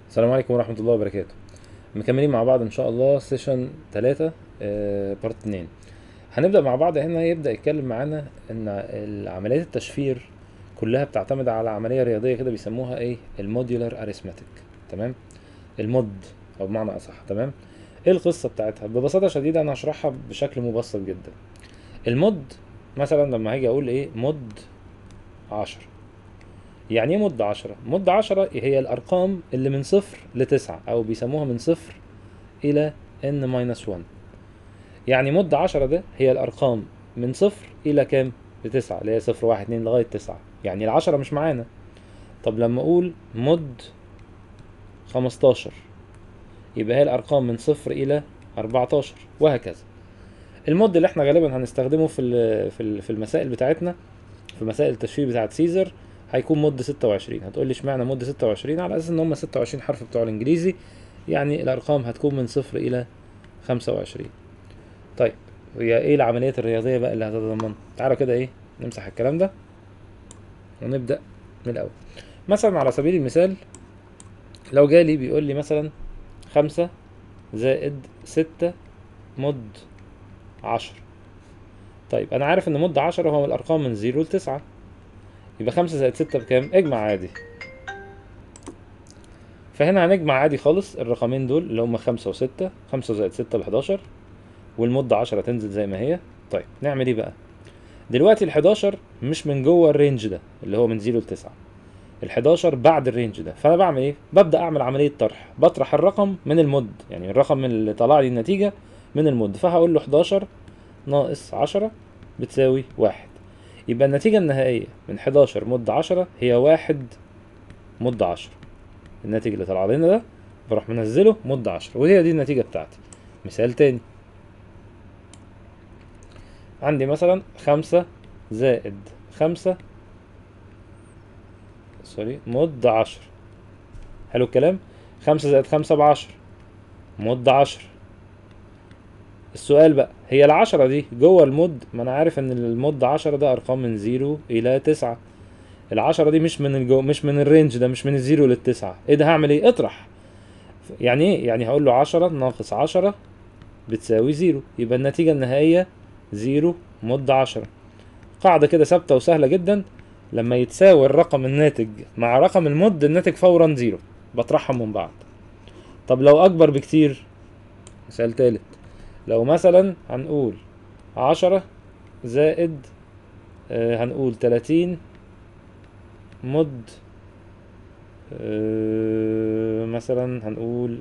السلام عليكم ورحمة الله وبركاته مكملين مع بعض ان شاء الله سيشن 3 بارت 2 هنبدأ مع بعض هنا يبدأ يتكلم معانا ان عمليات التشفير كلها بتعتمد على عملية رياضية كده بيسموها ايه الموديولار اريثماتيك تمام المود او بمعنى اصح تمام ايه القصة بتاعتها ببساطة شديدة انا هشرحها بشكل مبسط جدا المود مثلا لما هاجي اقول ايه مود عشرة يعني ايه مد عشرة؟ مد عشرة هي الأرقام اللي من صفر لتسعة أو بيسموها من صفر إلى n ماينس 1 يعني مد عشرة ده هي الأرقام من صفر إلى كام؟ لتسعة اللي هي صفر واحد اتنين لغاية تسعة يعني العشرة مش معانا طب لما أقول مد خمستاشر يبقى هي الأرقام من صفر إلى أربعتاشر وهكذا المد اللي احنا غالبا هنستخدمه في ال- في ال- في المسائل بتاعتنا في مسائل التشفير بتاعت سيزر هيكون مد 26 هتقول لي اشمعنى مد 26 على اساس ان هم 26 حرف بتوع الانجليزي يعني الارقام هتكون من صفر الى 25 طيب هي ايه العمليات الرياضيه بقى اللي هتتضمنها تعالوا كده ايه نمسح الكلام ده ونبدا من الاول مثلا على سبيل المثال لو جالي بيقول لي مثلا خمسة زائد ستة مد عشر طيب انا عارف ان مد عشرة هو الارقام من زيرو لتسعة يبقى خمسة زائد ستة بكام؟ اجمع عادي فهنا هنجمع عادي خالص الرقمين دول اللي هما خمسة وستة خمسة زائد ستة بحداشر والمدة عشرة تنزل زي ما هي طيب نعمل ايه بقى؟ دلوقتي الحداشر مش من جوه الرينج ده اللي هو من زيرو لتسعة الحداشر بعد الرينج ده فانا بعمل ايه؟ ببدأ اعمل عملية طرح بطرح الرقم من المد يعني الرقم اللي طلع لي النتيجة من المد فهقول له حداشر ناقص عشرة بتساوي واحد يبقى النتيجة النهائية من 11 مد 10 هي واحد مد 10 الناتج اللي طلع لنا ده بروح منزله مد 10 وهي دي النتيجة بتاعتي مثال تاني عندي مثلا خمسة زائد خمسة سوري مد 10 حلو الكلام خمسة زائد خمسة بعشر مد 10 السؤال بقى هي العشرة دي جوه المد ما انا عارف ان المد عشرة ده ارقام من زيرو الى تسعة العشرة دي مش من الجو مش من الرينج ده مش من الزيرو للتسعة ايه ده هعمل ايه اطرح يعني ايه يعني هقول له عشرة ناقص عشرة بتساوي زيرو يبقى النتيجة النهائية زيرو مد عشرة قاعدة كده ثابتة وسهلة جدا لما يتساوي الرقم الناتج مع رقم المد الناتج فورا زيرو بطرحهم من بعض طب لو اكبر بكتير مثال تالت لو مثلا هنقول عشرة زائد آه هنقول تلاتين مد آه مثلا هنقول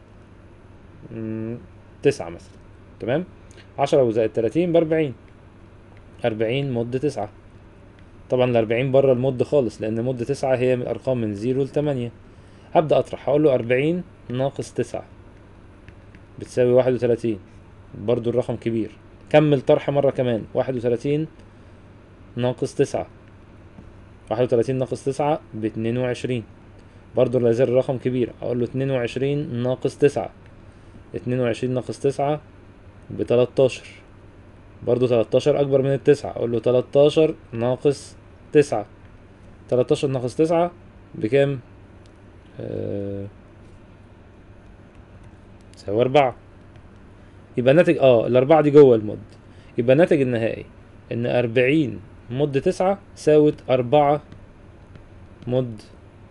مم، تسعة مثلا تمام عشرة وزائد تلاتين بأربعين أربعين مد تسعة طبعا الأربعين بره المد خالص لأن مد تسعة هي من الأرقام من زيرو لتمانية هبدأ أطرح هقول له أربعين ناقص تسعة بتساوي واحد وتلاتين برضو الرقم كبير كمل طرح مرة كمان واحد وتلاتين ناقص تسعة واحد وتلاتين ناقص تسعة باتنين وعشرين برضو لا زال الرقم كبير أقول له اتنين وعشرين ناقص تسعة اتنين وعشرين ناقص تسعة بتلاتاشر برضو تلاتاشر أكبر من التسعة أقول له تلاتاشر ناقص تسعة تلاتاشر ناقص تسعة بكام؟ آه... تساوي أربعة يبقى الناتج اه الأربعة دي جوه المد يبقى الناتج النهائي إن أربعين مد تسعة ساوت أربعة مد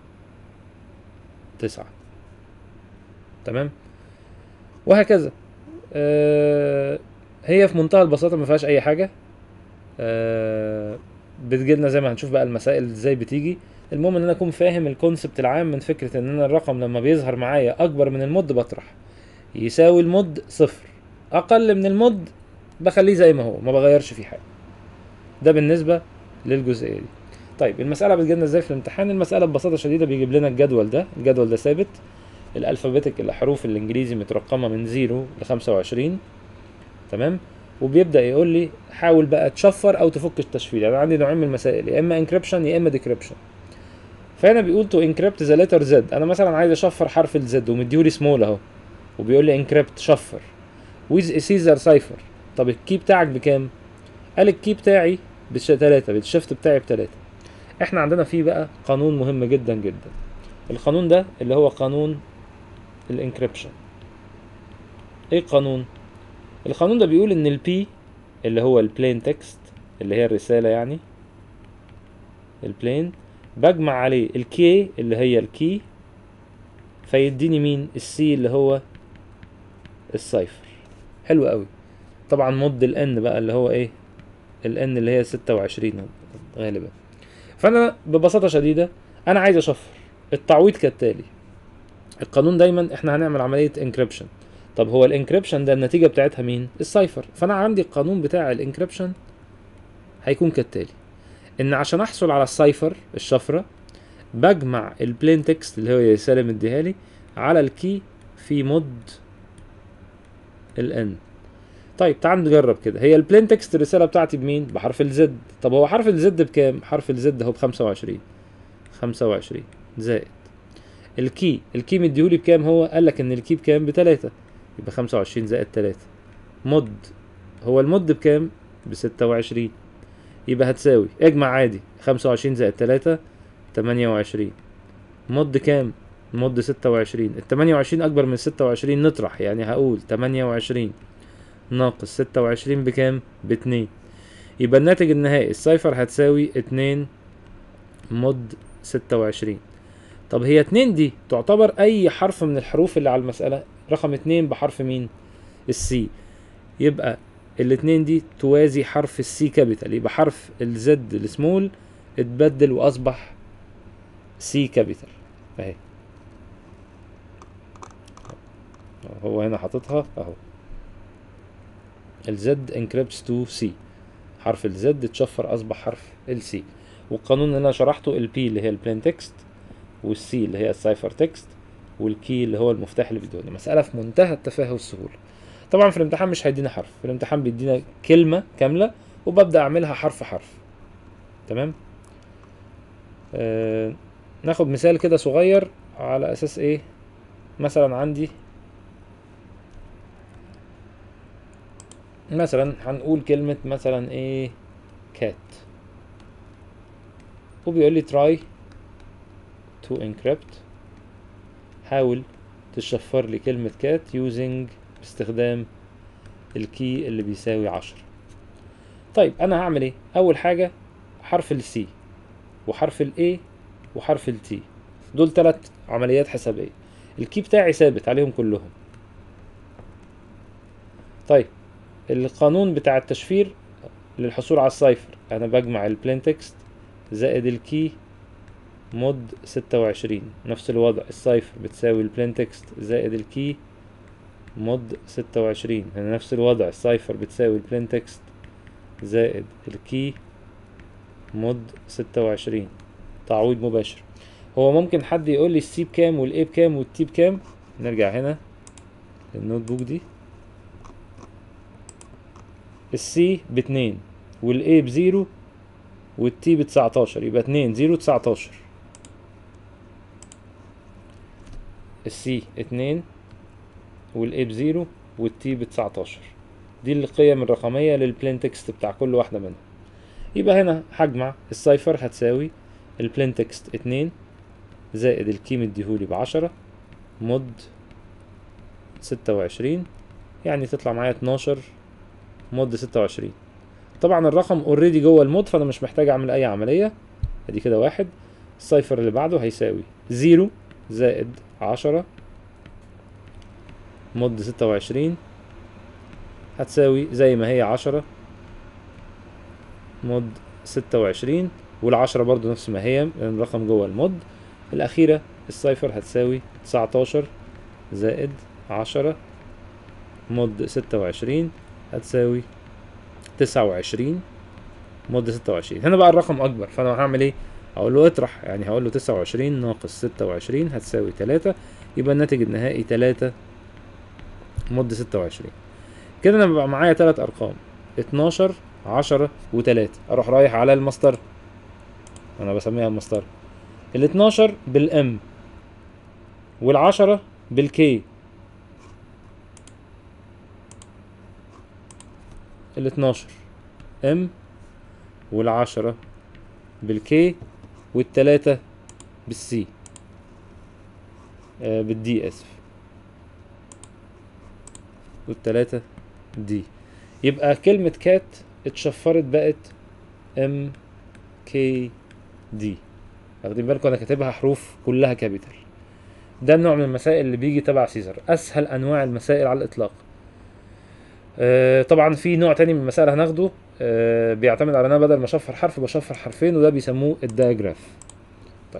تسعة تمام وهكذا آه هي في منتهى البساطة ما فيهاش أي حاجة آه بتجيلنا زي ما هنشوف بقى المسائل ازاي بتيجي المهم ان انا اكون فاهم الكونسبت العام من فكرة ان انا الرقم لما بيظهر معايا اكبر من المد بطرح يساوي المد صفر اقل من المد بخليه زي ما هو ما بغيرش فيه حاجه ده بالنسبه للجزئيه دي طيب المساله بتجيلنا ازاي في الامتحان المساله ببساطه شديده بيجيب لنا الجدول ده الجدول ده ثابت الالفابيتك الحروف الانجليزي مترقمه من 0 ل 25 تمام وبيبدا يقول لي حاول بقى تشفر او تفك التشفير يعني عندي نوعين من المسائل يا اما انكريبشن يا اما ديكريبشن فهنا بيقول تو انكريبت ذا ليتر زد انا مثلا عايز اشفر حرف الزد ومديهولي سمول اهو وبيقول لي انكريبت شفر ويز سيزر سايفر طب الكي بتاعك بكام قال الكي بتاعي بتلاتة بالشيفت بتاعي بتلاتة احنا عندنا فيه بقى قانون مهم جدا جدا القانون ده اللي هو قانون الانكريبشن ايه القانون القانون ده بيقول ان البي اللي هو البلين تكست اللي هي الرسالة يعني البلين بجمع عليه الكي اللي هي الكي فيديني مين السي اللي هو السايفر حلو قوي طبعا مود الان بقى اللي هو ايه الان اللي هي ستة وعشرين غالبا فانا ببساطة شديدة انا عايز اشفر التعويض كالتالي القانون دايما احنا هنعمل عملية انكريبشن طب هو الانكريبشن ده النتيجة بتاعتها مين السايفر فانا عندي القانون بتاع الانكريبشن هيكون كالتالي ان عشان احصل على السايفر الشفرة بجمع البلين تكست اللي هو سالم اديها لي على الكي في مود الان طيب تعال نجرب كده هي البلين تكست الرسالة بتاعتي بمين بحرف الزد طب هو حرف الزد بكام حرف الزد اهو بخمسة وعشرين خمسة وعشرين زائد الكي الكي مديهولي بكام هو قال لك ان الكي بكام بتلاتة يبقى خمسة وعشرين زائد تلاتة مد هو المد بكام بستة وعشرين يبقى هتساوي اجمع عادي خمسة وعشرين زائد تلاتة تمانية وعشرين مد كام مد ستة وعشرين التمانية وعشرين أكبر من ستة وعشرين نطرح يعني هقول تمانية وعشرين ناقص ستة وعشرين بكام باتنين يبقى الناتج النهائي الصفر هتساوي اتنين مد ستة وعشرين طب هي اتنين دي تعتبر أي حرف من الحروف اللي على المسألة رقم اتنين بحرف مين السي يبقى الاتنين دي توازي حرف السي كابيتال يبقى حرف الزد السمول اتبدل واصبح سي كابيتال اهي هو هنا حاططها اهو الزد انكريبتس تو سي حرف الزد اتشفر اصبح حرف السي والقانون اللي انا شرحته البي اللي هي البلين تكست والسي اللي هي السايفر تكست والكي اللي هو المفتاح اللي بيدوني مسألة في منتهى التفاهة والسهولة طبعا في الامتحان مش هيدينا حرف في الامتحان بيدينا كلمة كاملة وببدأ أعملها حرف حرف تمام آه ناخد مثال كده صغير على أساس إيه مثلا عندي مثلا هنقول كلمة مثلا إيه كات وبيقول لي try to encrypt حاول تشفر لي كلمة كات using باستخدام الكي اللي بيساوي عشرة طيب انا هعمل ايه اول حاجة حرف السي وحرف الاي وحرف التي دول ثلاث عمليات حسابية الكي بتاعي ثابت عليهم كلهم طيب القانون بتاع التشفير للحصول على السايفر انا بجمع البلين تكست زائد الكي مود ستة وعشرين نفس الوضع السايفر بتساوي البلين تكست زائد الكي مود ستة وعشرين هنا نفس الوضع السايفر بتساوي البلين تكست زائد الكي مود ستة وعشرين تعويض مباشر هو ممكن حد يقول لي السي بكام والاي بكام والتي بكام نرجع هنا للنوت بوك دي السي باتنين والاي بزيرو والتي بتسعتاشر يبقى اتنين زيرو تسعتاشر السي اتنين والاي بزيرو والتي بتسعتاشر دي القيم الرقمية للبلين تكست بتاع كل واحدة منهم يبقى هنا هجمع السايفر هتساوي البلين تكست اتنين زائد الكي مديهولي بعشرة مود ستة وعشرين يعني تطلع معايا اتناشر مود ستة وعشرين طبعا الرقم اوريدي جوه المود فانا مش محتاج اعمل اي عملية ادي كده واحد السايفر اللي بعده هيساوي زيرو زائد عشرة مود ستة وعشرين هتساوي زي ما هي عشرة مود ستة وعشرين والعشرة برضو نفس ما هي لأن الرقم جوه المود الأخيرة السايفر هتساوي تسعتاشر زائد عشرة مود ستة وعشرين هتساوي تسعة وعشرين مود ستة وعشرين هنا بقى الرقم أكبر فأنا هعمل إيه؟ هقول له اطرح يعني هقول له تسعة وعشرين ناقص ستة وعشرين هتساوي تلاتة يبقى الناتج النهائي تلاتة مد ستة وعشرين كده انا بقى معايا تلات ارقام اتناشر عشرة وتلاتة اروح رايح على المسطرة انا بسميها المسطرة الاتناشر بالام والعشرة بالكي الاتناشر ام والعشرة بالكي والتلاتة بالسي آه بالدي اسف والتلاتة دي يبقى كلمة كات اتشفرت بقت ام كي دي واخدين بالكم انا كاتبها حروف كلها كابيتال ده النوع من المسائل اللي بيجي تبع سيزر اسهل انواع المسائل على الاطلاق آه طبعا في نوع تاني من المسائل هناخده آه بيعتمد على ان انا بدل ما اشفر حرف بشفر حرفين وده بيسموه الدايجراف طيب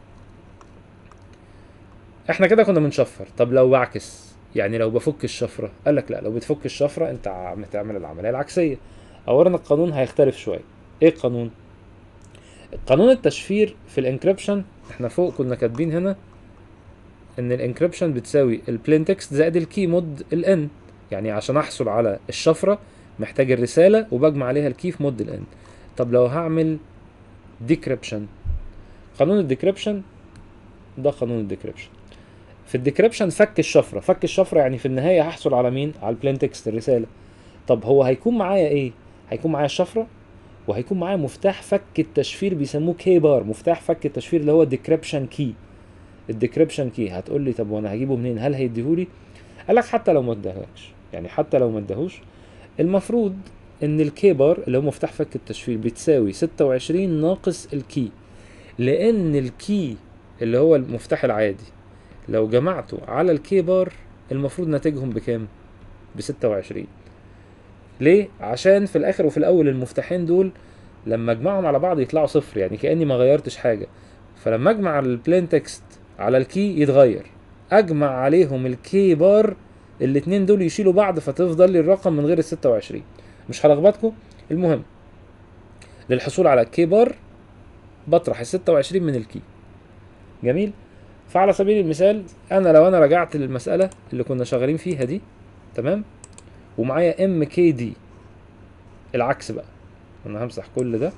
احنا كده كنا بنشفر طب لو بعكس يعني لو بفك الشفره قال لك لا لو بتفك الشفره انت عم تعمل العمليه العكسيه اولا القانون هيختلف شويه ايه القانون قانون التشفير في الانكريبشن احنا فوق كنا كاتبين هنا ان الانكريبشن بتساوي البلين تكست زائد الكي مود الان يعني عشان احصل على الشفره محتاج الرساله وبجمع عليها الكي في مود الان طب لو هعمل ديكريبشن قانون الديكريبشن ده قانون الديكريبشن في الديكريبشن فك الشفره فك الشفره يعني في النهايه هحصل على مين على البلين تكست الرساله طب هو هيكون معايا ايه هيكون معايا الشفره وهيكون معايا مفتاح فك التشفير بيسموه كي بار مفتاح فك التشفير اللي هو الديكريبشن كي الديكريبشن كي هتقول لي طب وانا هجيبه منين هل هيديهولي قال لك حتى لو ما اداهولكش يعني حتى لو ما اداهوش المفروض ان الكي بار اللي هو مفتاح فك التشفير بتساوي 26 ناقص الكي لان الكي اللي هو المفتاح العادي لو جمعته على الكي بار المفروض ناتجهم بكام ب 26 ليه عشان في الاخر وفي الاول المفتاحين دول لما اجمعهم على بعض يطلعوا صفر يعني كاني ما غيرتش حاجه فلما اجمع البلين تكست على الكي يتغير اجمع عليهم الكي بار الاتنين دول يشيلوا بعض فتفضل لي الرقم من غير ال 26 مش هلخبطكم المهم للحصول على الكي بار بطرح ال 26 من الكي جميل فعلى سبيل المثال انا لو انا رجعت للمساله اللي كنا شغالين فيها دي تمام ومعايا ام كي دي العكس بقى انا همسح كل ده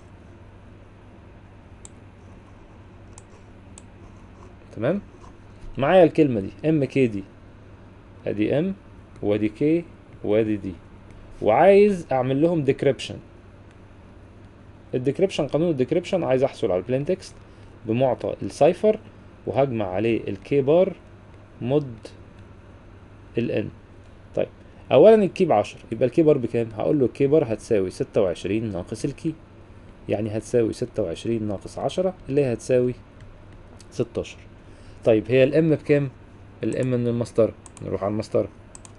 تمام معايا الكلمه دي ام كي دي ادي ام وادي كي وادي دي وعايز اعمل لهم ديكريبشن الديكريبشن قانون الديكريبشن عايز احصل على البلين تكست بمعطى السايفر وهجمع عليه الكي بار مود الان طيب اولا الكي ب 10 يبقى الكي بار بكام هقول له الكي بار هتساوي 26 ناقص الكي يعني هتساوي 26 ناقص 10 اللي هي هتساوي 16 طيب هي الام بكام الام من المسطره نروح على المسطره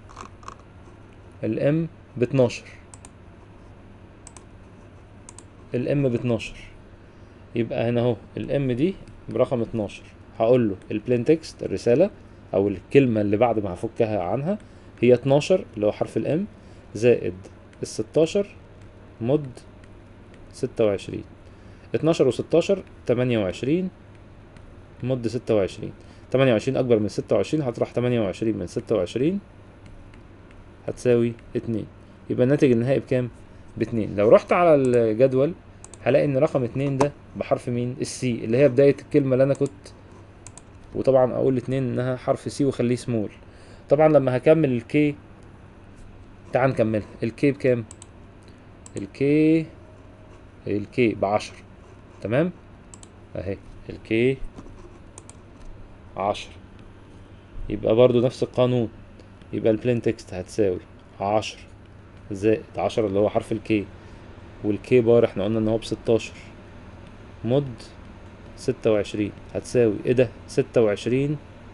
الام ب 12 الام ب 12 يبقى هنا اهو الام دي برقم 12 هقول له البلين تكست الرساله او الكلمه اللي بعد ما هفكها عنها هي 12 اللي هو حرف الام زائد ال 16 مد 26 12 و 16 28 مد 26 28 اكبر من 26 هطرح 28 من 26 هتساوي 2 يبقى الناتج النهائي بكام باتنين لو رحت على الجدول هلاقي ان رقم اتنين ده بحرف مين السي اللي هي بداية الكلمة اللي انا كنت وطبعا اقول اتنين انها حرف سي واخليه سمول طبعا لما هكمل الكي تعال نكملها الكي بكام الكي الكي بعشر تمام اهي الكي عشر يبقى برضو نفس القانون يبقى البلين تكست هتساوي عشر زائد عشرة اللي هو حرف الكي والكي بار احنا قلنا ان هو بستاشر مد ستة وعشرين هتساوي ايه ده ستة وعشرين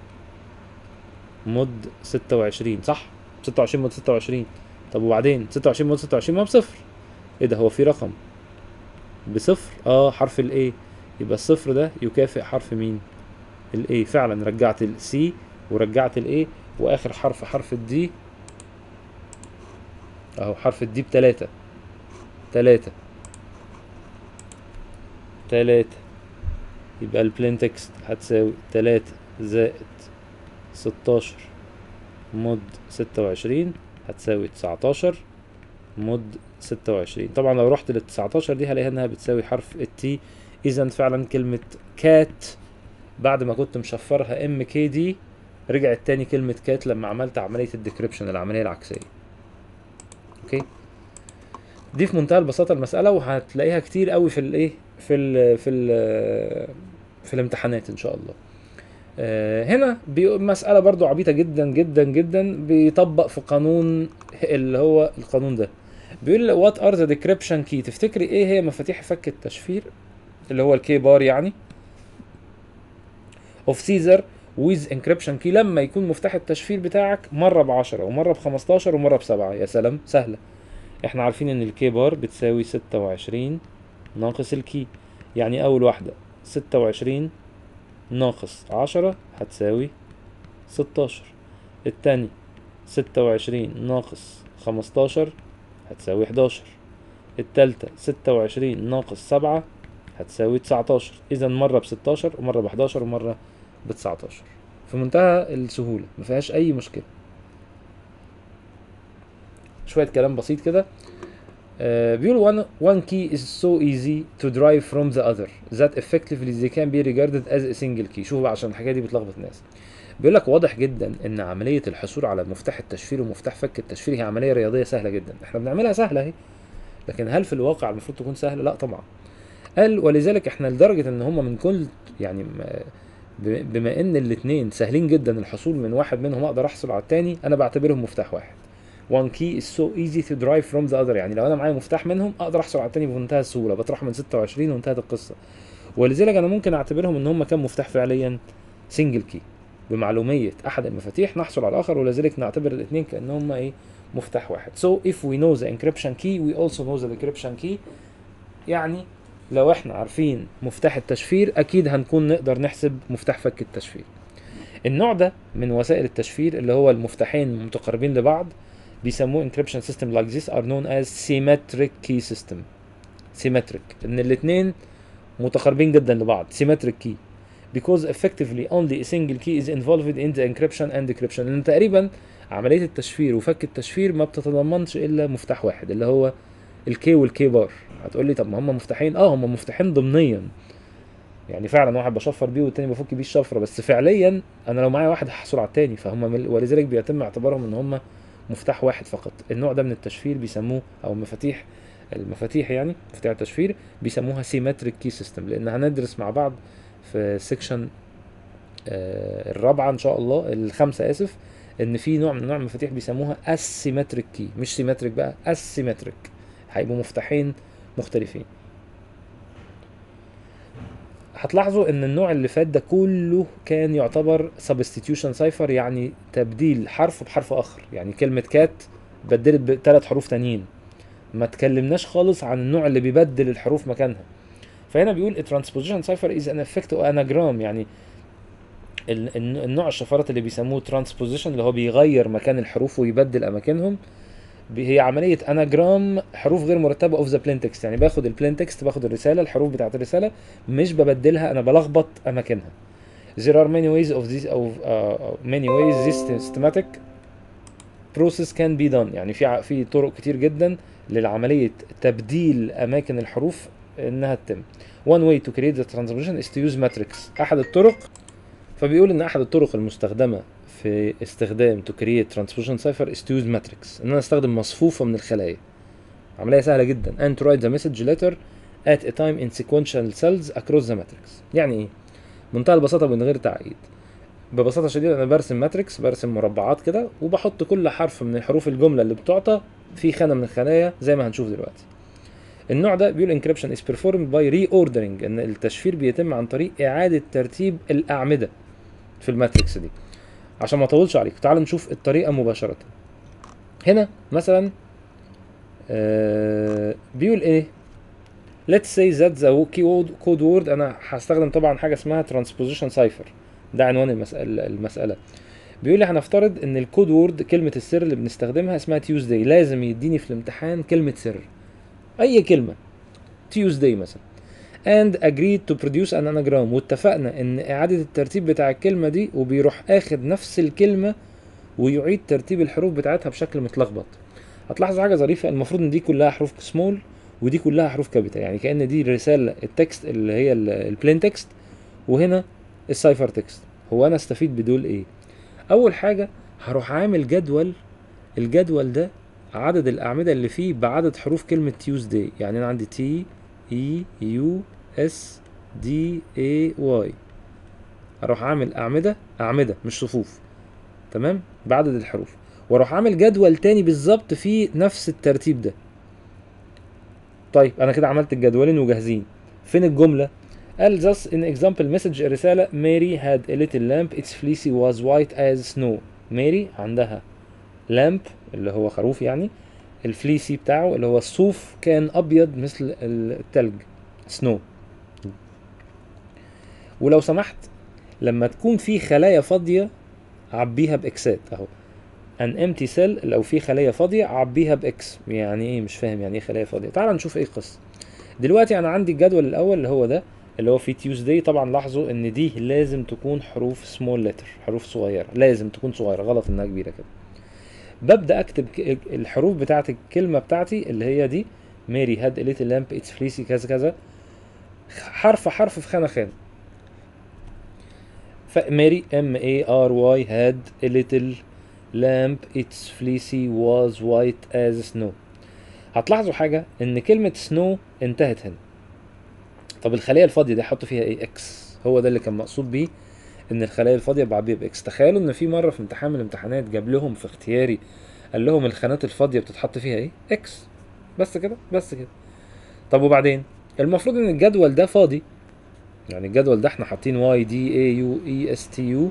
مد ستة وعشرين صح ستة وعشرين مد ستة وعشرين طب وبعدين ستة وعشرين مد ستة وعشرين ما بصفر ايه ده هو في رقم بصفر اه حرف الاي يبقى الصفر ده يكافئ حرف مين الاي فعلا رجعت السي ورجعت الاي واخر حرف حرف الدي اهو حرف الدي بتلاتة تلاتة تلاتة يبقى البلين تكست هتساوي تلاتة زائد ستاشر مد ستة وعشرين هتساوي تسعتاشر مد ستة وعشرين طبعا لو رحت للتسعتاشر دي هلاقيها انها بتساوي حرف التي اذا فعلا كلمة كات بعد ما كنت مشفرها ام كي دي رجعت تاني كلمة كات لما عملت عملية الديكريبشن العملية العكسية اوكي دي في منتهى البساطة المسألة وهتلاقيها كتير قوي في الايه في ال في ال في الامتحانات ان شاء الله آه، هنا بي- مسألة برضو عبيطة جدا جدا جدا بيطبق في قانون اللي هو القانون ده بيقول وات ار ذا ديكريبشن كي تفتكري ايه هي مفاتيح فك التشفير اللي هو الكي بار يعني اوف سيزر ويز انكريبشن كي لما يكون مفتاح التشفير بتاعك مرة ب 10 ومرة ب 15 ومرة بسبعة يا سلام سهلة احنا عارفين ان الكي بار بتساوي 26 ناقص الكي يعني اول واحدة 26 ناقص عشرة هتساوي ستاشر التاني ستة وعشرين ناقص خمستاشر هتساوي حداشر التالتة ستة وعشرين ناقص سبعة هتساوي تسعتاشر إذا مرة بستاشر ومرة بحداشر ومرة بتسعتاشر في منتهى السهولة مفيهاش أي مشكلة شوية كلام بسيط كده Uh, بيقول one, one key is so easy to derive from the other that effectively they can be regarded as a single key شوفوا بقى عشان الحكايه دي بتلخبط الناس بيقول لك واضح جدا ان عمليه الحصول على مفتاح التشفير ومفتاح فك التشفير هي عمليه رياضيه سهله جدا احنا بنعملها سهله اهي لكن هل في الواقع المفروض تكون سهله لا طبعا قال ولذلك احنا لدرجه ان هم من كل يعني ما- ب- بما ان الاثنين سهلين جدا الحصول من واحد منهم اقدر احصل على الثاني انا بعتبرهم مفتاح واحد one key is so easy to derive from the other يعني لو انا معايا مفتاح منهم اقدر احصل على التاني بمنتهى السهوله بطرحه من 26 وانتهت القصه ولذلك انا ممكن اعتبرهم ان هم كام مفتاح فعليا سنجل كي بمعلوميه احد المفاتيح نحصل على الاخر ولذلك نعتبر الاثنين كانهم ايه مفتاح واحد so if we know the encryption key we also know the decryption key يعني لو احنا عارفين مفتاح التشفير اكيد هنكون نقدر نحسب مفتاح فك التشفير النوع ده من وسائل التشفير اللي هو المفتاحين متقاربين لبعض بيسموه encryption system like this are known as symmetric key system symmetric ان الاثنين متقاربين جدا لبعض symmetric key because effectively only a single key is involved in the encryption and decryption لان تقريبا عمليه التشفير وفك التشفير ما بتتضمنش الا مفتاح واحد اللي هو الكي والكي بار هتقول لي طب ما هم مفتاحين اه هم مفتاحين ضمنيا يعني فعلا واحد بشفر بيه والتاني بفك بيه الشفره بس فعليا انا لو معايا واحد هحصل على التاني فهم مل- ولذلك بيتم اعتبارهم ان هم مفتاح واحد فقط النوع ده من التشفير بيسموه او مفاتيح المفاتيح يعني مفاتيح التشفير بيسموها سيمتريك كي سيستم لان هندرس مع بعض في سيكشن الرابعه ان شاء الله الخامسه اسف ان في نوع من انواع المفاتيح بيسموها اسيمتريك كي مش سيمتريك بقى اسيمتريك هيبقوا مفتاحين مختلفين هتلاحظوا ان النوع اللي فات ده كله كان يعتبر substitution cipher يعني تبديل حرف بحرف اخر يعني كلمة كات بدلت بثلاث حروف تانيين ما تكلمناش خالص عن النوع اللي بيبدل الحروف مكانها فهنا بيقول a transposition cipher is an effect or anagram يعني ال- الن- النوع الشفرات اللي بيسموه transposition اللي هو بيغير مكان الحروف ويبدل اماكنهم بي- هي عمليه اناجرام حروف غير مرتبه اوف ذا بلين تكست يعني باخد البلين تكست باخد الرساله الحروف بتاعت الرساله مش ببدلها انا بلخبط اماكنها there are many ways of this of uh, many ways this systematic process can be done يعني في ع- في طرق كتير جدا للعمليه تبديل اماكن الحروف انها تتم one way to create the transposition is to use matrix احد الطرق فبيقول ان احد الطرق المستخدمه في استخدام to create transposition cipher is to use matrix ان انا استخدم مصفوفه من الخلايا عمليه سهله جدا and to write the message letter at a time in sequential cells across the matrix يعني ايه منتهى البساطه من غير تعقيد ببساطه شديده انا برسم ماتريكس برسم مربعات كده وبحط كل حرف من حروف الجمله اللي بتعطى في خانه من الخلايا زي ما هنشوف دلوقتي النوع ده بيقول encryption is performed by reordering ان التشفير بيتم عن طريق اعاده ترتيب الاعمده في الماتريكس دي عشان ما اطولش عليك تعال نشوف الطريقه مباشره هنا مثلا آه بيقول ايه let's say that the keyword code word انا هستخدم طبعا حاجه اسمها transposition cipher ده عنوان المسألة, المسألة بيقول لي هنفترض ان الكود وورد كلمة السر اللي بنستخدمها اسمها تيوزداي لازم يديني في الامتحان كلمة سر اي كلمة تيوزداي مثلا and agreed to produce an anagram واتفقنا ان اعادة الترتيب بتاع الكلمة دي وبيروح اخد نفس الكلمة ويعيد ترتيب الحروف بتاعتها بشكل متلخبط هتلاحظ حاجة ظريفة المفروض ان دي كلها حروف سمول ودي كلها حروف كابيتال يعني كأن دي الرسالة التكست اللي هي البلين تكست وهنا السايفر تكست هو انا استفيد بدول ايه اول حاجة هروح عامل جدول الجدول ده عدد الاعمدة اللي فيه بعدد حروف كلمة تيوزداي يعني انا عندي تي اي يو اس دي اي واي اروح اعمل اعمده اعمده مش صفوف تمام بعدد الحروف واروح اعمل جدول تاني بالظبط في نفس الترتيب ده طيب انا كده عملت الجدولين وجاهزين فين الجمله قال thus in example message الرسالة Mary had a little lamp its fleecy was white as snow ماري عندها لامب اللي هو خروف يعني الفليسي بتاعه اللي هو الصوف كان أبيض مثل التلج سنو ولو سمحت لما تكون في خلايا فاضية عبيها بإكسات أهو ان امتي سيل لو في خليه فاضيه عبيها باكس يعني ايه مش فاهم يعني ايه خليه فاضيه تعال نشوف ايه القصه دلوقتي انا عندي الجدول الاول اللي هو ده اللي هو في تيوزداي طبعا لاحظوا ان دي لازم تكون حروف سمول لتر حروف صغيره لازم تكون صغيره غلط انها كبيره كده ببدا اكتب ك- الحروف بتاعت الكلمه بتاعتي اللي هي دي ماري هاد ليتل لامب اتس فليسي كذا كذا حرف حرف في خانه خانه فماري ام اي ار واي هاد ليتل لامب اتس فليسي واز وايت از سنو هتلاحظوا حاجه ان كلمه سنو انتهت هنا طب الخليه الفاضيه دي احط فيها ايه اكس هو ده اللي كان مقصود بيه ان الخلايا الفاضيه بعبيها باكس تخيلوا ان في مره في امتحان من الامتحانات جاب لهم في اختياري قال لهم الخانات الفاضيه بتتحط فيها ايه اكس بس كده بس كده طب وبعدين المفروض ان الجدول ده فاضي يعني الجدول ده احنا حاطين واي دي اي يو اي اس تي يو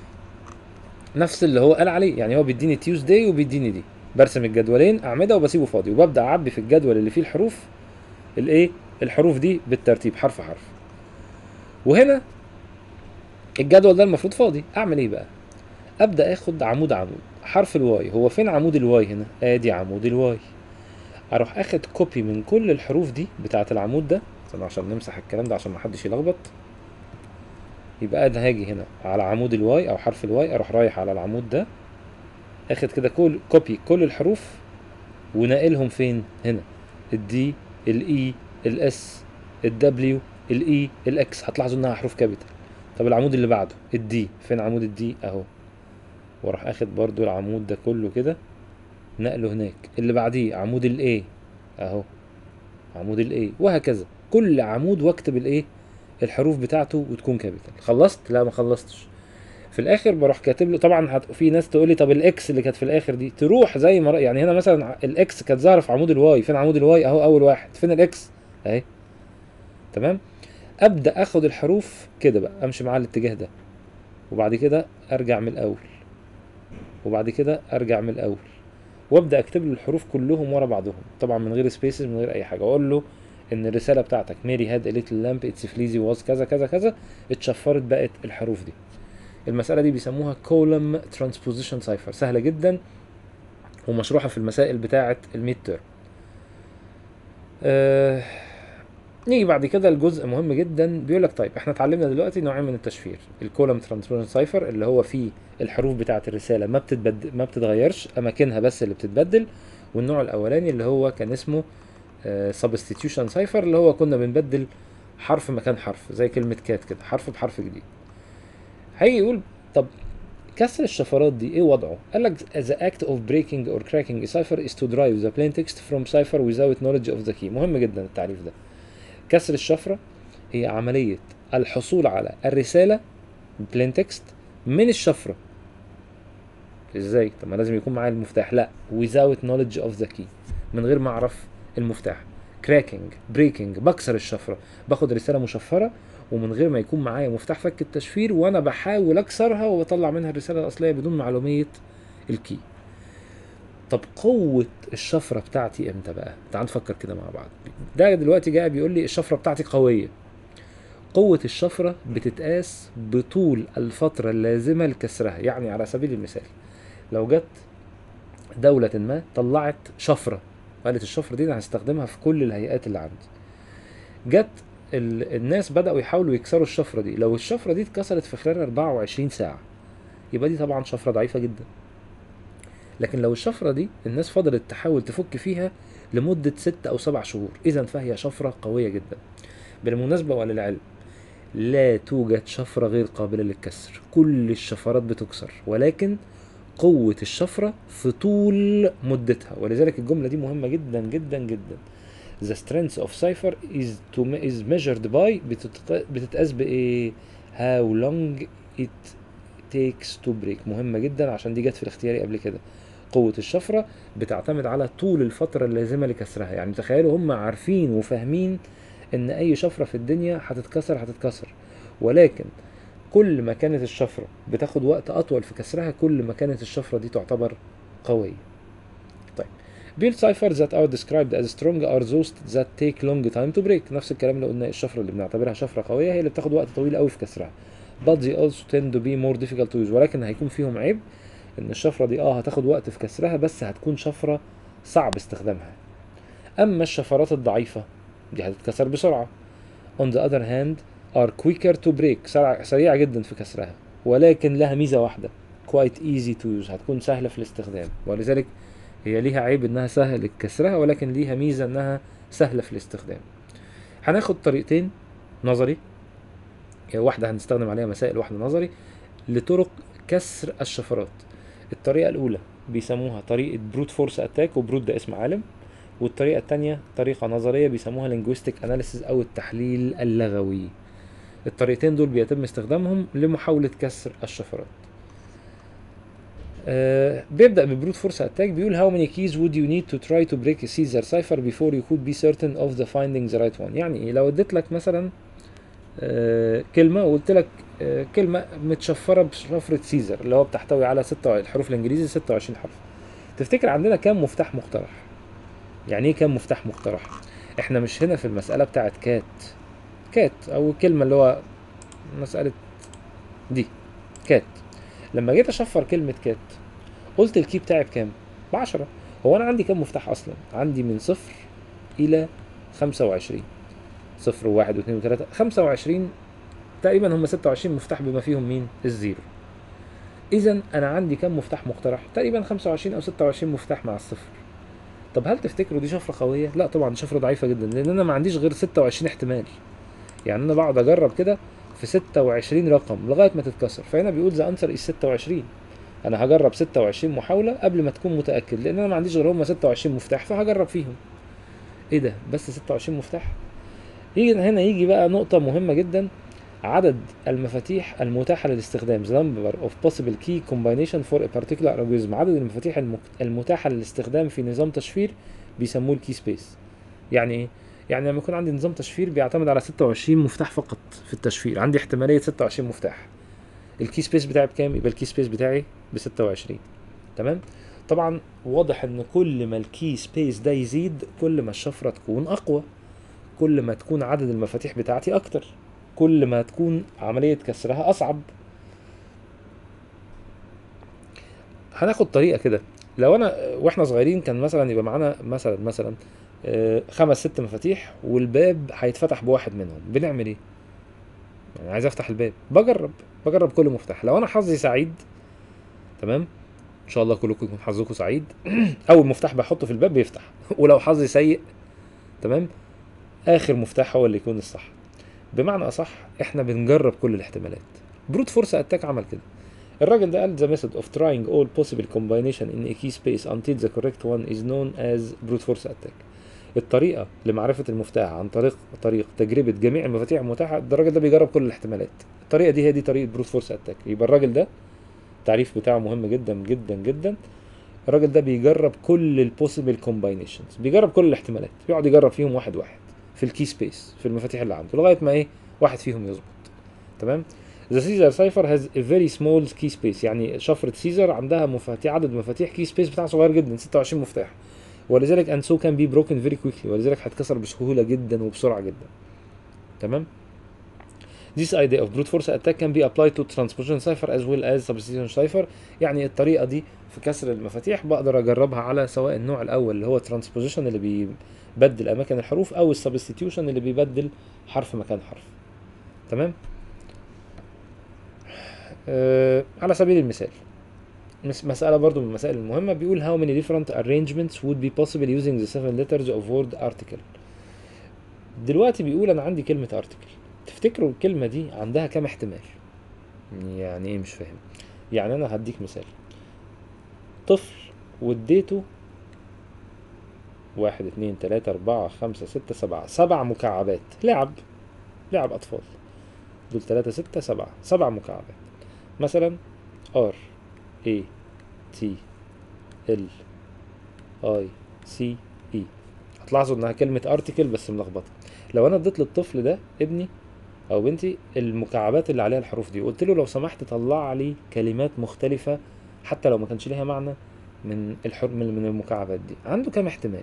نفس اللي هو قال عليه يعني هو بيديني تيوزداي وبيديني دي برسم الجدولين اعمده وبسيبه فاضي وببدا اعبي في الجدول اللي فيه الحروف الايه الحروف دي بالترتيب حرف حرف وهنا الجدول ده المفروض فاضي اعمل ايه بقى ابدا اخد عمود عمود حرف الواي هو فين عمود الواي هنا ادي عمود الواي اروح اخد كوبي من كل الحروف دي بتاعه العمود ده استنى عشان نمسح الكلام ده عشان ما حدش يلخبط يبقى انا هاجي هنا على عمود الواي او حرف الواي اروح رايح على العمود ده اخد كده كل كوبي كل الحروف وناقلهم فين هنا الدي الاي الاس الدبليو الاي الاكس هتلاحظوا انها حروف كابيتال طب العمود اللي بعده الدي فين عمود الدي اهو واروح اخد برضو العمود ده كله كده نقله هناك اللي بعديه عمود الاي اهو عمود الاي وهكذا كل عمود واكتب الايه الحروف بتاعته وتكون كابيتال خلصت لا ما خلصتش في الاخر بروح كاتب له طبعا هت... في ناس تقول لي طب الاكس اللي كانت في الاخر دي تروح زي ما يعني هنا مثلا الاكس كانت ظاهره في عمود الواي فين عمود الواي اهو اول واحد فين الاكس اهي تمام ابدا اخد الحروف كده بقى امشي مع الاتجاه ده وبعد كده ارجع من الاول وبعد كده ارجع من الاول وابدا اكتب له الحروف كلهم ورا بعضهم طبعا من غير سبيسز من غير اي حاجه واقول له ان الرساله بتاعتك ميري هاد ليتل لامب اتس فليزي واز كذا كذا كذا اتشفرت بقت الحروف دي المساله دي بيسموها كولم ترانسبوزيشن سايفر سهله جدا ومشروحه في المسائل بتاعه الميد تيرم آه نيجي بعد كده لجزء مهم جدا بيقول لك طيب احنا اتعلمنا دلوقتي نوعين من التشفير الكولم ترانسبوزيشن سايفر اللي هو فيه الحروف بتاعه الرساله ما بتتبدل ما بتتغيرش اماكنها بس اللي بتتبدل والنوع الاولاني اللي هو كان اسمه سبستيتيوشن سايفر اللي هو كنا بنبدل حرف مكان حرف زي كلمه كات كده حرف بحرف جديد هيجي يقول طب كسر الشفرات دي ايه وضعه؟ قال لك the act of breaking or cracking a cipher is to drive the plain text from cipher without knowledge of the key مهم جدا التعريف ده كسر الشفرة هي عملية الحصول على الرسالة plain text من الشفرة ازاي؟ طب ما لازم يكون معايا المفتاح لا without knowledge of the key من غير ما اعرف المفتاح cracking breaking بكسر الشفرة باخد رسالة مشفرة ومن غير ما يكون معايا مفتاح فك التشفير وانا بحاول اكسرها وبطلع منها الرساله الاصليه بدون معلوميه الكي طب قوة الشفرة بتاعتي امتى بقى؟ تعال نفكر كده مع بعض. ده دلوقتي جاي بيقول لي الشفرة بتاعتي قوية. قوة الشفرة بتتقاس بطول الفترة اللازمة لكسرها، يعني على سبيل المثال لو جت دولة ما طلعت شفرة وقالت الشفرة دي انا هستخدمها في كل الهيئات اللي عندي. جت ال- الناس بدأوا يحاولوا يكسروا الشفرة دي لو الشفرة دي اتكسرت في خلال 24 ساعة يبقى دي طبعا شفرة ضعيفة جدا لكن لو الشفرة دي الناس فضلت تحاول تفك فيها لمدة ست أو سبع شهور إذا فهي شفرة قوية جدا بالمناسبة وللعلم لا توجد شفرة غير قابلة للكسر كل الشفرات بتكسر ولكن قوة الشفرة في طول مدتها ولذلك الجملة دي مهمة جدا جدا جدا the strength of cipher is to is measured by بتت- بتتقاس بايه how long it takes to break مهمة جدا عشان دي جت في الاختياري قبل كده قوة الشفرة بتعتمد على طول الفترة اللازمة لكسرها يعني تخيلوا هم عارفين وفاهمين ان اي شفرة في الدنيا هتتكسر هتتكسر ولكن كل ما كانت الشفرة بتاخد وقت اطول في كسرها كل ما كانت الشفرة دي تعتبر قوية طيب build ciphers that are described as strong are those that take long time to break نفس الكلام اللي قلنا الشفرة اللي بنعتبرها شفرة قوية هي اللي بتاخد وقت طويل قوي في كسرها but they also tend to be more difficult to use ولكن هيكون فيهم عيب ان الشفرة دي اه هتاخد وقت في كسرها بس هتكون شفرة صعب استخدامها اما الشفرات الضعيفة دي هتتكسر بسرعة on the other hand are quicker to break سرع- سريعة جدا في كسرها ولكن لها ميزة واحدة quite easy to use هتكون سهلة في الاستخدام ولذلك هي ليها عيب انها سهل كسرها ولكن ليها ميزة انها سهلة في الاستخدام هناخد طريقتين نظري يعني واحدة هنستخدم عليها مسائل واحدة نظري لطرق كسر الشفرات الطريقة الأولى بيسموها طريقة بروت فورس اتاك وبروت ده اسم عالم والطريقة التانية طريقة نظرية بيسموها linguistic analysis أو التحليل اللغوي الطريقتين دول بيتم استخدامهم لمحاولة كسر الشفرات آه بيبدأ ببروت فورس اتاك بيقول how many keys would you need to try to break a Caesar cipher before you could be certain of the finding the right one يعني ايه لو اديت لك مثلا آه كلمة وقلت لك آه كلمة متشفرة بشفرة سيزر اللي هو بتحتوي على 6 الحروف الانجليزي 26 حرف تفتكر عندنا كام مفتاح مقترح يعني ايه كام مفتاح مقترح احنا مش هنا في المسألة بتاعت كات كات او الكلمة اللي هو مسألة دي كات لما جيت اشفر كلمة كات قلت الكي بتاعي بكام بعشرة هو انا عندي كام مفتاح اصلا عندي من صفر الى خمسة وعشرين صفر وواحد واثنين وثلاثة خمسة وعشرين تقريبا هم ستة وعشرين مفتاح بما فيهم مين الزيرو اذا انا عندي كام مفتاح مقترح تقريبا خمسة وعشرين او ستة وعشرين مفتاح مع الصفر طب هل تفتكروا دي شفرة قوية؟ لا طبعا دي شفرة ضعيفة جدا لأن أنا ما عنديش غير 26 احتمال يعني أنا بقعد أجرب كده في 26 رقم لغاية ما تتكسر فهنا بيقول ذا أنسر إز 26 أنا هجرب 26 محاولة قبل ما تكون متأكد لأن أنا ما عنديش غير هما 26 مفتاح فهجرب فيهم إيه ده بس 26 مفتاح؟ يجي هنا يجي بقى نقطة مهمة جدا عدد المفاتيح المتاحة للاستخدام the number of possible key combination for a particular algorithm عدد المفاتيح المك- المتاحة للاستخدام في نظام تشفير بيسموه الكي سبيس يعني ايه؟ يعني لما يكون عندي نظام تشفير بيعتمد على 26 مفتاح فقط في التشفير عندي احتمالية 26 مفتاح الكي سبيس بتاعي بكام؟ يبقى الكي سبيس بتاعي ب 26 تمام؟ طبعا واضح ان كل ما الكي سبيس ده يزيد كل ما الشفرة تكون اقوى كل ما تكون عدد المفاتيح بتاعتي اكتر كل ما تكون عملية كسرها أصعب هناخد طريقة كده لو أنا وإحنا صغيرين كان مثلا يبقى معانا مثلا مثلا آه، خمس ست مفاتيح والباب هيتفتح بواحد منهم بنعمل إيه؟ يعني عايز أفتح الباب بجرب بجرب كل مفتاح لو أنا حظي سعيد تمام إن شاء الله كلكم يكون حظكم سعيد أول مفتاح بحطه في الباب بيفتح ولو حظي سيء تمام آخر مفتاح هو اللي يكون الصح بمعنى اصح احنا بنجرب كل الاحتمالات بروت فورس اتاك عمل كده الراجل ده قال the method of trying all possible combination in a key space until the correct one is known as brute force attack الطريقة لمعرفة المفتاح عن طريق طريق تجربة جميع المفاتيح المتاحة ده الراجل ده بيجرب كل الاحتمالات الطريقة دي هي دي طريقة بروت فورس اتاك يبقى الراجل ده التعريف بتاعه مهم جدا جدا جدا الراجل ده بيجرب كل البوسيبل كومباينيشنز بيجرب كل الاحتمالات يقعد يجرب فيهم واحد واحد في الكي سبيس في المفاتيح اللي عنده لغايه ما ايه واحد فيهم يظبط تمام The Caesar cipher has a very small key space يعني شفرة سيزر عندها مفاتيح عدد مفاتيح كي سبيس بتاعها صغير جدا 26 مفتاح ولذلك and so can be broken very quickly ولذلك هتكسر بسهولة جدا وبسرعة جدا تمام This idea of brute force attack can be applied to transposition cipher as well as substitution cipher يعني الطريقة دي في كسر المفاتيح بقدر أجربها على سواء النوع الأول اللي هو transposition اللي بيبدل أماكن الحروف أو السبستيتيوشن اللي بيبدل حرف مكان حرف تمام آه على سبيل المثال مس- مسألة برضو من المسائل المهمة بيقول how many different arrangements would be possible using the seven letters of word article دلوقتي بيقول أنا عندي كلمة article تفتكروا الكلمة دي عندها كام احتمال يعني ايه مش فاهم يعني انا هديك مثال طفل واديته واحد اتنين تلاتة اربعة خمسة ستة سبعة سبع مكعبات لعب لعب اطفال دول تلاتة ستة سبعة سبع مكعبات مثلا R A T L I C E هتلاحظوا انها كلمة ارتكل بس ملخبطة لو انا اديت للطفل ده ابني او بنتي المكعبات اللي عليها الحروف دي وقلت له لو سمحت طلع لي كلمات مختلفة حتى لو ما كانش ليها معنى من الحر من من المكعبات دي عنده كام احتمال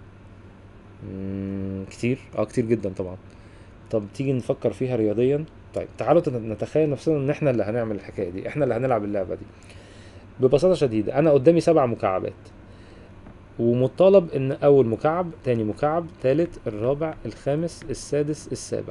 مم، كتير اه كتير جدا طبعا طب تيجي نفكر فيها رياضيا طيب تعالوا تن- نتخيل نفسنا ان احنا اللي هنعمل الحكايه دي احنا اللي هنلعب اللعبه دي ببساطه شديده انا قدامي سبع مكعبات ومطالب ان اول مكعب تاني مكعب تالت الرابع الخامس السادس السابع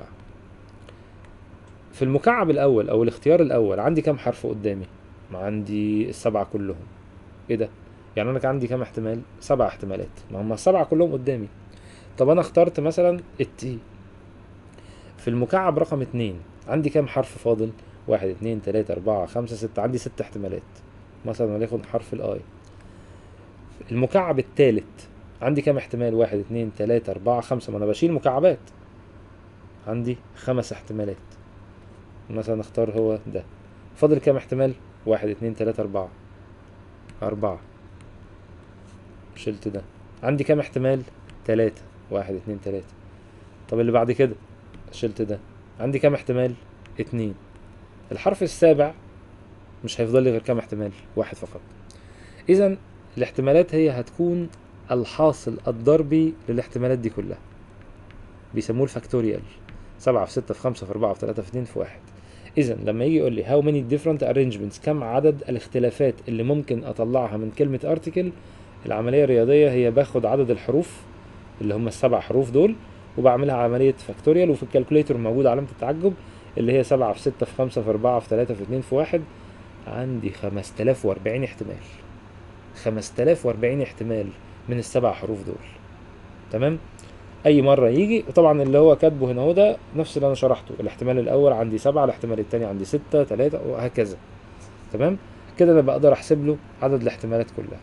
في المكعب الاول او الاختيار الاول عندي كام حرف قدامي ما عندي السبعه كلهم ايه ده يعني انا كان عندي كام احتمال سبع احتمالات ما هم السبعه كلهم قدامي طب انا اخترت مثلا التي في المكعب رقم اتنين عندي كام حرف فاضل واحد اتنين تلاتة اربعة خمسة ستة عندي ست احتمالات مثلا وليكن حرف الاي المكعب التالت عندي كام احتمال واحد اتنين تلاتة اربعة خمسة ما انا بشيل مكعبات عندي خمس احتمالات مثلا اختار هو ده فاضل كام احتمال واحد اتنين تلاتة اربعة اربعة شلت ده عندي كام احتمال تلاتة واحد اتنين تلاتة طب اللي بعد كده شلت ده عندي كام احتمال اتنين الحرف السابع مش هيفضل لي غير كام احتمال واحد فقط اذا الاحتمالات هي هتكون الحاصل الضربي للاحتمالات دي كلها بيسموه الفاكتوريال سبعة في ستة في خمسة في أربعة في ثلاثة في اتنين في واحد إذا لما يجي يقول لي how many different arrangements كم عدد الاختلافات اللي ممكن أطلعها من كلمة article العملية الرياضية هي باخد عدد الحروف اللي هم السبع حروف دول وبعملها عملية فاكتوريال وفي الكالكوليتر موجود علامة التعجب اللي هي سبعة في ستة في خمسة في أربعة في ثلاثة في اتنين في واحد عندي خمس تلاف وأربعين احتمال خمس تلاف وأربعين احتمال من السبع حروف دول تمام أي مرة يجي طبعا اللي هو كاتبه هنا هو ده نفس اللي أنا شرحته الاحتمال الأول عندي سبعة الاحتمال التاني عندي ستة تلاتة وهكذا تمام كده أنا بقدر أحسب له عدد الاحتمالات كلها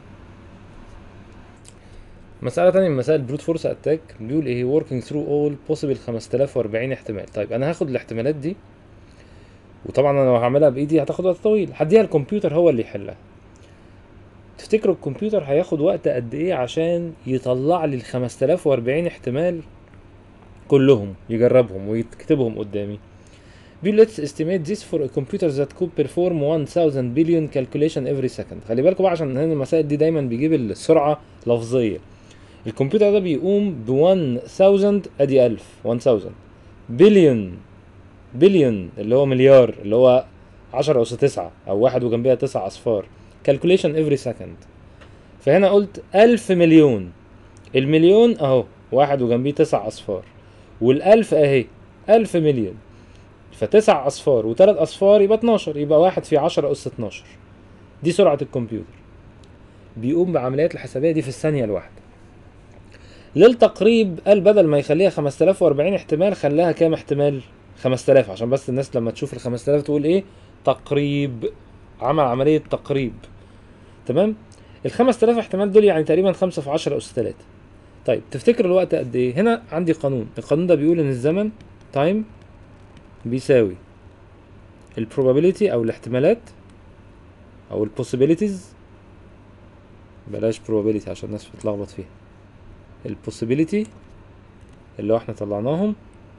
مسألة تانية من مسائل البروت فورس اتاك بيقول ايه working through all possible 5040 احتمال طيب انا هاخد الاحتمالات دي وطبعا انا لو هعملها بايدي هتاخد وقت طويل هديها الكمبيوتر هو اللي يحلها تفتكروا الكمبيوتر هياخد وقت قد ايه عشان يطلع لي ال 5040 احتمال كلهم يجربهم ويكتبهم قدامي بيقول let's estimate this for a computer that could perform 1000 billion calculation every second خلي بالكم بقى عشان هنا المسائل دي دايما بيجيب السرعة لفظية الكمبيوتر ده بيقوم ب 1000 ادي 1000 1000 بليون بليون اللي هو مليار اللي هو 10 اس 9 او واحد وجنبيها 9 اصفار calculation every second فهنا قلت 1000 مليون المليون اهو واحد وجنبيه 9 اصفار والالف اهي 1000 مليون فتسع اصفار وثلاث اصفار يبقى 12 يبقى واحد في 10 اس 12 دي سرعة الكمبيوتر بيقوم بعمليات الحسابية دي في الثانية الواحدة للتقريب قال بدل ما يخليها 5040 احتمال خلاها كام احتمال 5000 عشان بس الناس لما تشوف ال 5000 تقول ايه تقريب عمل عملية تقريب تمام ال 5000 احتمال دول يعني تقريبا 5 في 10 اس 3 طيب تفتكر الوقت قد ايه هنا عندي قانون القانون ده بيقول ان الزمن تايم بيساوي ال probability او الاحتمالات او ال possibilities بلاش probability عشان الناس بتتلخبط فيها ال possibility اللي هو احنا طلعناهم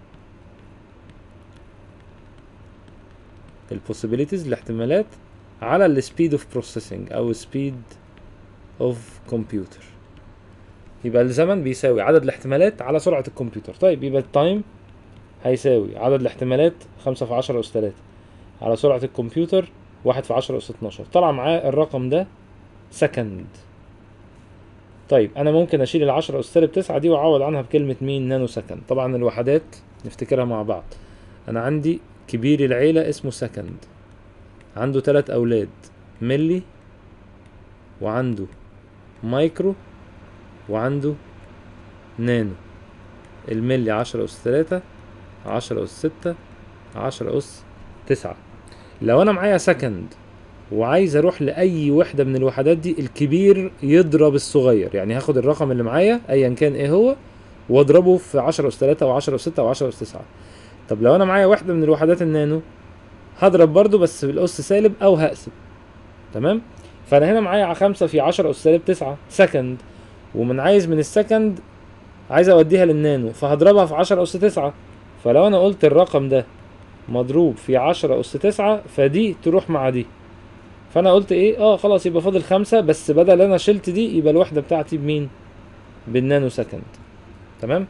ال possibilities الاحتمالات على ال speed of processing او speed of computer يبقى الزمن بيساوي عدد الاحتمالات على سرعة الكمبيوتر طيب يبقى التايم هيساوي عدد الاحتمالات خمسة في عشرة أس تلاتة على سرعة الكمبيوتر واحد في عشرة أس اتناشر طلع معاه الرقم ده سكند طيب أنا ممكن أشيل العشرة أس سالب تسعة دي وأعوض عنها بكلمة مين نانو سكند طبعا الوحدات نفتكرها مع بعض أنا عندي كبير العيلة اسمه سكند عنده تلات أولاد ملي وعنده مايكرو وعنده نانو الملي عشرة أس تلاتة عشرة أس ستة عشرة أس تسعة لو أنا معايا سكند وعايز أروح لأي وحدة من الوحدات دي الكبير يضرب الصغير يعني هاخد الرقم اللي معايا أيا كان إيه هو واضربه في عشرة أس تلاتة وعشرة أس ستة وعشرة أس تسعة طب لو انا معايا واحده من الوحدات النانو هضرب برضو بس بالاس سالب او هقسم تمام فانا هنا معايا خمسة في عشرة اس سالب تسعة سكند ومن عايز من السكند عايز اوديها للنانو فهضربها في عشرة اس تسعة فلو انا قلت الرقم ده مضروب في عشرة اس تسعة فدي تروح مع دي فانا قلت ايه اه خلاص يبقى فاضل خمسة بس بدل انا شلت دي يبقى الوحدة بتاعتي بمين بالنانو سكند تمام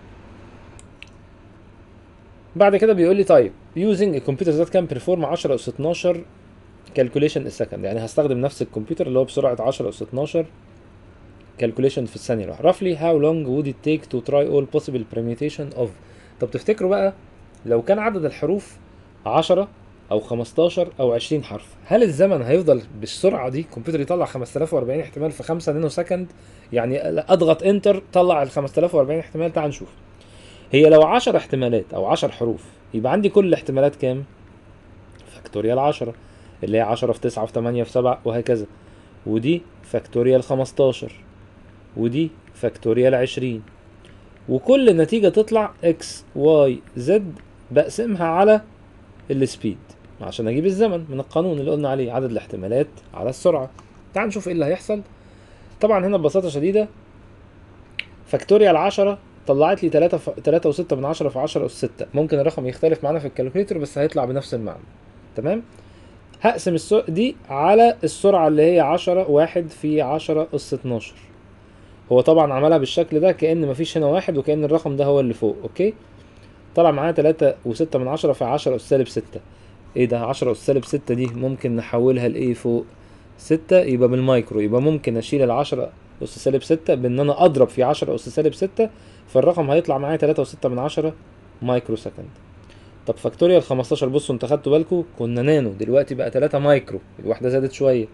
بعد كده بيقول لي طيب using a computer that can perform 10 اس 12 calculation a second يعني هستخدم نفس الكمبيوتر اللي هو بسرعة 10 اس 12 calculation في الثانية الواحدة roughly how long would it take to try all possible permutation of طب تفتكروا بقى لو كان عدد الحروف 10 او 15 او 20 حرف هل الزمن هيفضل بالسرعه دي الكمبيوتر يطلع 5040 احتمال في 5 نانو سكند يعني اضغط انتر طلع ال 5040 احتمال تعال نشوف هي لو 10 احتمالات او 10 حروف يبقى عندي كل الاحتمالات كام فاكتوريال 10 اللي هي 10 في 9 في 8 في 7 وهكذا ودي فاكتوريال 15 ودي فاكتوريال 20 وكل نتيجة تطلع اكس واي زد بقسمها على السبيد عشان اجيب الزمن من القانون اللي قلنا عليه عدد الاحتمالات على السرعة تعال نشوف ايه اللي هيحصل طبعا هنا ببساطة شديدة فاكتوريال 10 طلعت لي 3 ف... 3 و6 من 10 في 10 اس 6 ممكن الرقم يختلف معانا في الكالكوليتر بس هيطلع بنفس المعنى تمام هقسم السر... دي على السرعة اللي هي 10 واحد في 10 اس 12 هو طبعا عملها بالشكل ده كأن مفيش هنا واحد وكأن الرقم ده هو اللي فوق اوكي طلع معايا 3 و6 من 10 في 10 اس سالب 6 ايه ده 10 اس سالب 6 دي ممكن نحولها لايه فوق 6 يبقى بالمايكرو يبقى ممكن اشيل ال 10 اس سالب 6 بان انا اضرب في 10 اس سالب 6 فالرقم هيطلع معايا 3 و6 من 10 مايكرو سكند طب فاكتوريال 15 بصوا انت خدتوا بالكم كنا نانو دلوقتي بقى 3 مايكرو الواحده زادت شويه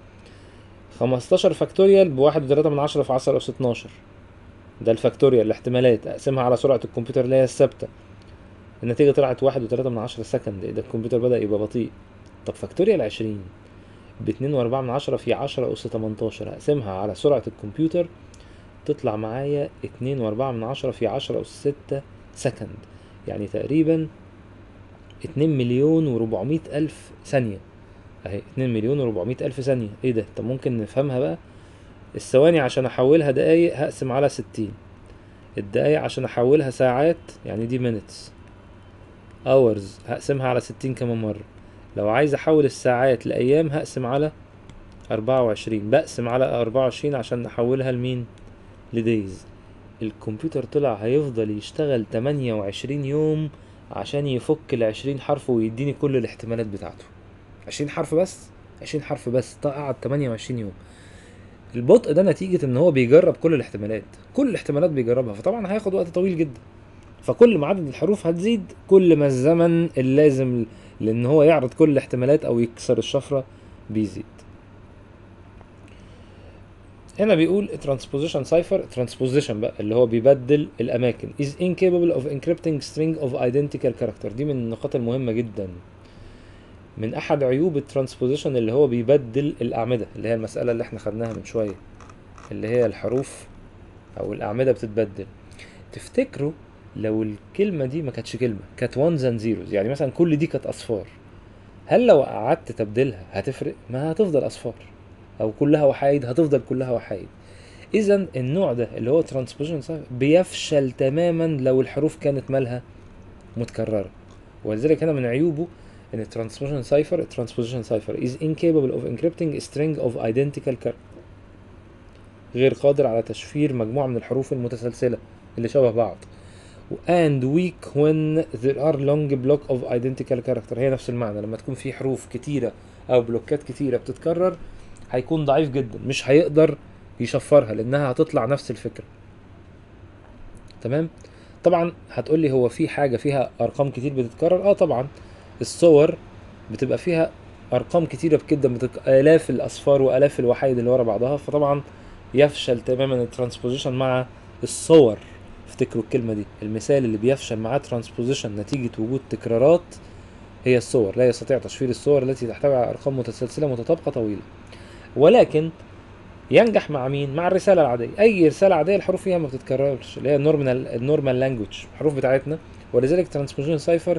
15 فاكتوريال بواحد وتلاتة من عشرة في عشرة أس 12 ده الفاكتوريال الاحتمالات أقسمها على سرعة الكمبيوتر اللي هي الثابتة النتيجة طلعت واحد وتلاتة من عشرة سكند إيه ده الكمبيوتر بدأ يبقى بطيء طب فاكتوريال عشرين باتنين وأربعة من عشرة في عشرة أس تمنتاشر أقسمها على سرعة الكمبيوتر تطلع معايا اتنين وأربعة من عشرة في عشرة أس ستة سكند يعني تقريبا اتنين مليون وربعمية ألف ثانية اهي اتنين مليون وربعمية ألف ثانية ايه ده طب ممكن نفهمها بقى الثواني عشان احولها دقايق هقسم على ستين الدقايق عشان احولها ساعات يعني دي minutes hours هقسمها على ستين كمان مرة لو عايز احول الساعات لأيام هقسم على أربعة وعشرين بقسم على أربعة وعشرين عشان احولها لمين لدايز الكمبيوتر طلع هيفضل يشتغل تمانية وعشرين يوم عشان يفك العشرين حرف ويديني كل الاحتمالات بتاعته عشرين حرف بس عشرين حرف بس طيب قعد تمانية وعشرين يوم البطء ده نتيجة ان هو بيجرب كل الاحتمالات كل الاحتمالات بيجربها فطبعا هياخد وقت طويل جدا فكل ما عدد الحروف هتزيد كل ما الزمن اللازم لان هو يعرض كل الاحتمالات او يكسر الشفرة بيزيد هنا بيقول transposition cipher transposition بقى اللي هو بيبدل الاماكن is incapable of encrypting string of identical character دي من النقاط المهمة جدا من احد عيوب الترانسبوزيشن اللي هو بيبدل الاعمده اللي هي المساله اللي احنا خدناها من شويه اللي هي الحروف او الاعمده بتتبدل تفتكروا لو الكلمه دي ما كانتش كلمه كانت وانز اند زيروز يعني مثلا كل دي كانت اصفار هل لو قعدت تبدلها هتفرق ما هتفضل اصفار او كلها وحايد هتفضل كلها وحايد اذا النوع ده اللي هو ترانسبوزيشن بيفشل تماما لو الحروف كانت مالها متكرره ولذلك هنا من عيوبه ان transposition cipher transposition cipher is incapable of encrypting a string of identical characters غير قادر على تشفير مجموعة من الحروف المتسلسلة اللي شبه بعض and weak when there are long block of identical character هي نفس المعنى لما تكون في حروف كتيرة او بلوكات كتيرة بتتكرر هيكون ضعيف جدا مش هيقدر يشفرها لانها هتطلع نفس الفكرة تمام طبعا هتقول لي هو في حاجة فيها ارقام كتير بتتكرر اه طبعا الصور بتبقى فيها ارقام كتيره جدا بتك... الاف الاصفار والاف الوحايد اللي ورا بعضها فطبعا يفشل تماما الترانسبوزيشن مع الصور افتكروا الكلمه دي المثال اللي بيفشل معاه ترانسبوزيشن نتيجه وجود تكرارات هي الصور لا يستطيع تشفير الصور التي تحتوي على ارقام متسلسله متطابقه طويله ولكن ينجح مع مين مع الرساله العاديه اي رساله عاديه الحروف فيها ما بتتكررش اللي هي النورمال النورمال لانجوج الحروف بتاعتنا ولذلك ترانسبوزيشن سايفر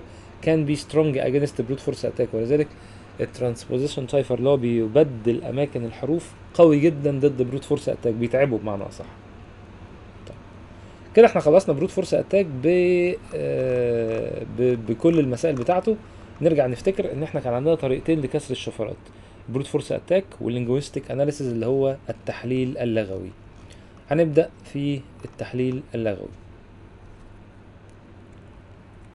can be strong against brute force attack ولذلك الترانسبوزيشن سايفر اللي هو بيبدل اماكن الحروف قوي جدا ضد بروت فورس اتاك بيتعبوا بمعنى اصح طيب. كده احنا خلصنا بروت فورس اتاك ب... آه، ب... بكل المسائل بتاعته نرجع نفتكر ان احنا كان عندنا طريقتين لكسر الشفرات بروت فورس اتاك واللينجويستيك اناليسيز اللي هو التحليل اللغوي هنبدا في التحليل اللغوي